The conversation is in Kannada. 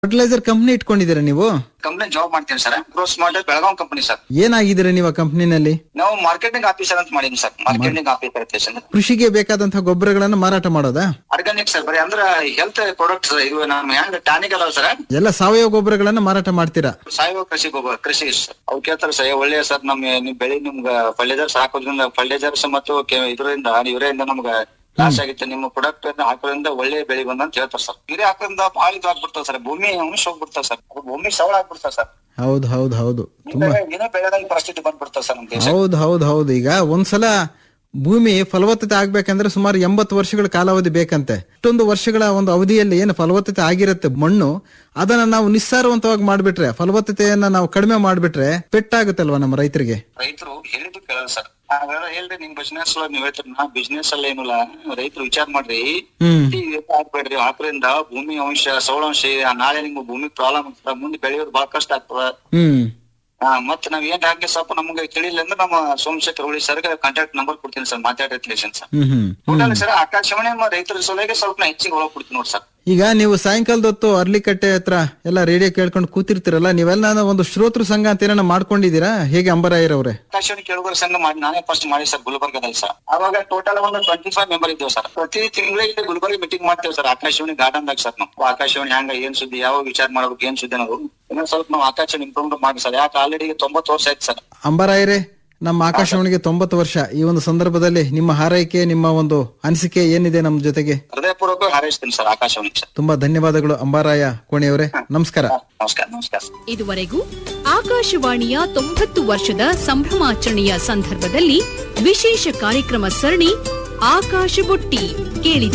ಫರ್ಟಿಲೈಸರ್ ಕಂಪ್ನಿ ಇಟ್ಕೊಂಡಿದ್ದೀರಾ ನೀವು ಕಂಪ್ನಿ ಜಾಬ್ ಮಾಡ್ತೀನಿ sir grow smart Belgaum company sir ಏನಾಗಿದ್ದೀರಾ ನೀವು ಆ ಕಂಪ್ನಿನಲ್ಲಿ ನಾವು ಮಾರ್ಕೆಟಿಂಗ್ ಆಫೀಸರ್ ಅಂತ ಮಾಡೀನಿ ಸರ್ ಮಾರ್ಕೆಟಿಂಗ್ ಆಫೀಸರ್ ಐತೆ ಸರ್ ಕೃಷಿಗೆ ಬೇಕಾದಂತಹ ಗೊಬ್ಬರಗಳನ್ನು ಮಾರಾಟ ಮಾಡೋದಾ ಆರ್ಗಾನಿಕ್ ಸರ್ ಬರೀ ಅಂದ್ರ ಹೆಲ್ತ್ ಪ್ರಾಡಕ್ಟ್ ಸರ್ ಇದು ನಮ್ಮ ಹೆಂಗ್ ಟಾನಿಕ್ ಅಲ್ಲ ಸರ್ ಎಲ್ಲ ಸಾವಯವ ಗೊಬ್ಬರಗಳನ್ನ ಮಾರಾಟ ಮಾಡ್ತೀರಾ ಸಾವಯವ ಕೃಷಿ ಗೊಬ್ಬರ ಕೃಷಿ ಸರ್ ಅವ್ ಕೇಳ್ತಾರ ಸರ್ ಒಳ್ಳೆ ಸರ್ ನಮ್ ನಿಮ್ ಬೆಳಿ ನಿಮ್ಗ ಫರ್ಟಿಲೈಸರ್ಸ್ ಹಾಕೋದ್ರಿಂದ ಫರ್ಟಿಲೈಸರ್ಸ್ ಮತ್ತು ಕೆ- ಇದರಿಂದ ಇವರಿಂದ ನಮ್ಗ ಲಾಸ್ ಆಗಿತ್ತು ನಿಮ್ಮ ಪ್ರಾಡಕ್ಟ್ ಹಾಕೋದ್ರಿಂದ ಒಳ್ಳೆ ಬೆಳಿ ಬಂದ ಅಂತ ಹೇಳ್ತಾರ ಸರ್ ಇದೇ ಹಾಕೋದ್ರಿಂದ ಭಾಳ ಇದು ಆಗ್ಬಿಡ್ತಾವ ಸರ್ ಭೂಮಿ ಅಂಶ ಹೋಗ್ಬಿಡ್ತಾವ ಸರ್ ಅದು ಭೂಮಿ ಸವಳ ಆಗ್ಬಿಡ್ತಾವ ಸರ್ ಹೌದು ಹೌದು ಹೌದು ತುಂಬಾ ಏನೋ ಬೆಳೆದಂಗ ಪರಿಸ್ಥಿತಿ ಬಂದ್ಬಿಡ್ತಾವ ಸರ್ ನಮ್ ದೇಶ ಹೌದು ಹೌದು ಹೌದು ಈಗ ಒಂದ್ಸಲ ಭೂಮಿ ಫಲವತ್ತತೆ ಆಗ್ಬೇಕಂದ್ರೆ ಸುಮಾರು ಎಂಬತ್ತು ವರ್ಷಗಳ ಕಾಲಾವಧಿ ಬೇಕಂತೆ ಇಷ್ಟೊಂದು ವರ್ಷಗಳ ಒಂದು ಅವಧಿಯಲ್ಲಿ ಏನು ಫಲವತ್ತತೆ ಆಗಿರುತ್ತೆ ಮಣ್ಣು ಅದನ್ನ ನಾವು ನಿಸ್ಸಾರವಂತವಾಗಿ ಮಾಡ್ಬಿಟ್ರೆ ಫಲವತ್ತತೆಯನ್ನ ನಾವು ಕಡಿಮೆ ಮಾಡ್ಬಿಟ್ರೆ ಪೆಟ್ಟಾಗುತ್ತಲ್ವಾ ನಮ್ಮ ರೈತರಿಗೆ ರೈತರು ಹೇಳಿದ್ದು ಕೇಳಲ್ಲ ಸರ್ ಹಾಗಾದ್ರೆ ಹೇಳ್ರಿ ನಿಮ್ ಬಿಸ್ನೆಸ್ ನೀವ್ ಹೇಳ್ತೀರಿ ನಾ ಬಿಸ್ನೆಸ್ ಅಲ್ಲಿ ಏನಿಲ್ಲ ರೈತರು ವಿಚಾರ ಮಾಡ್ರಿ ಹ್ಮ್ ಈ ರೇಟ್ ಹಾಕ್ಬೇಡ್ರಿ ಹಾಕೋದ್ರಿಂದ ಭೂಮಿ ಅಂಶ ಸೌಳಂಶ ನಾಳೆ ನಿಮ್ಗೆ ಭೂಮಿ ಪ್ರಾಬ್ಲಮ್ ಆಗ್ತದ ಮುಂದೆ ಬೆಳೆಯೋದು ಬಹಳ ಕಷ್ಟ ಆಗ್ತದ ಹ್ಮ್ ಹಾ ಮತ್ ನಾವ್ ಏನ್ ಹಾಕಿ ಸ್ವಲ್ಪ ನಮ್ಗೆ ತಿಳಿಲ್ಲ ಅಂದ್ರೆ ನಮ್ಮ Somashekhar Uli sir contact number ಕೊಡ್ತೀನಿ ಸರ್ ಮಾತಾಡಿರ್ತೀನಿ ಸರ್ ಹ್ಮ್ ಹ್ಮ್ ಟೋಟಲ್ ಸರ್ ಆಕಾಶವಾಣಿ ನಮ್ಮ ರೈತರ ಸಲುವಾಗಿ ಸ್ವಲ್ಪ ನಾ ಹೆಚ್ಚಿಗೆ ಒಳಗ್ ಕೊಡ್ತೀನಿ ನೋಡಿ ಸರ್ ಈಗ ನೀವು ಸಾಯಂಕಾಲದ ಹೊತ್ತು ಅರ್ಲಿಕಟ್ಟೆ ಹತ್ರ ಎಲ್ಲ ರೇಡಿಯೋ ಕೇಳ್ಕೊಂಡು ಕೂತಿರ್ತೀರಲ್ಲ ನೀವೆಲ್ಲ ಒಂದು ಶ್ರೋತೃ ಸಂಘ ಅಂತ ಏನಾರ ಮಾಡ್ಕೊಂಡಿದ್ದೀರಾ ಹೇಗೆ ಅಂಬರಾಯರವ್ರೆ ಆಕಾಶವಾಣಿ ಕೇಳುಗರ ಸಂಘ ಮಾಡಿ ನಾನೇ ಫಸ್ಟ್ ಮಾಡಿ ಸರ್ ಗುಲ್ಬರ್ಗದಲ್ಲಿ ಸರ್ ಅವಾಗ ಟೋಟಲ್ ಒಂದು ಟ್ವೆಂಟಿ ಫೈವ್ ಮೆಂಬರ್ ಇದ್ದೇವೆ ಸರ್ ಪ್ರತಿ ತಿಂಗಳಿಗೆ ಗುಲ್ಬರ್ಗ ಮೀಟಿಂಗ್ ಮಾಡ್ತೇವೆ ಸರ್ ಆಕಾಶವಾಣಿ ಗಾರ್ಡನ್ ದಾಗ ಸರ್ ನಾವು ಆಕಾಶವಾಣಿ ಹ್ಯಾಂಗ ಏನ್ ಸುದ್ದಿ ಯಾವ ವಿಚಾರ ಮಾಡ್ಬೇಕು ಏನ್ ಸುದ್ದಿ ಅನ್ನೋದು ಇನ್ನೊಂದ್ ಸ್ವಲ್ಪ ನಾವು ಆಕಾಶವಾಣಿ ಇಂಪ್ರೂವ್ಮೆಂಟ್ ಮಾಡಿ ಸರ್ ಯಾಕೆ ಆಲ್ರೆಡಿ ತೊಂಬತ್ತು ವರ್ಷ ಆಯ್ತು ಸರ್ ಅಂಬರಾಯರೇ ನಮ್ಮ ಆಕಾಶವಾಣಿಗೆ ತೊಂಬತ್ತು ವರ್ಷ ಈ ಒಂದು ಸಂದರ್ಭದಲ್ಲಿ ನಿಮ್ಮ ಹಾರೈಕೆ ನಿಮ್ಮ ಒಂದು ಅನಿಸಿಕೆ ಏನಿದೆ ನಮ್ಮ ಜೊತೆಗೆ ಹೃದಯಪೂರ್ವಕ ಹಾರೈಸ್ತೀನಿ ಸರ್ ಆಕಾಶವಾಣಿ ಸರ್ ತುಂಬಾ ಧನ್ಯವಾದಗಳು ಅಂಬಾರಾಯ ಕೋಣೆಯವರೇ ನಮಸ್ಕಾರ ನಮಸ್ಕಾರ ನಮಸ್ಕಾರ ಇದುವರೆಗೂ ಆಕಾಶವಾಣಿಯ ತೊಂಬತ್ತು ವರ್ಷದ ಸಂಭ್ರಮಾಚರಣೆಯ ಸಂದರ್ಭದಲ್ಲಿ ವಿಶೇಷ ಕಾರ್ಯಕ್ರಮ ಸರಣಿ ಆಕಾಶ ಬುಟ್ಟಿ ಕೇಳಿ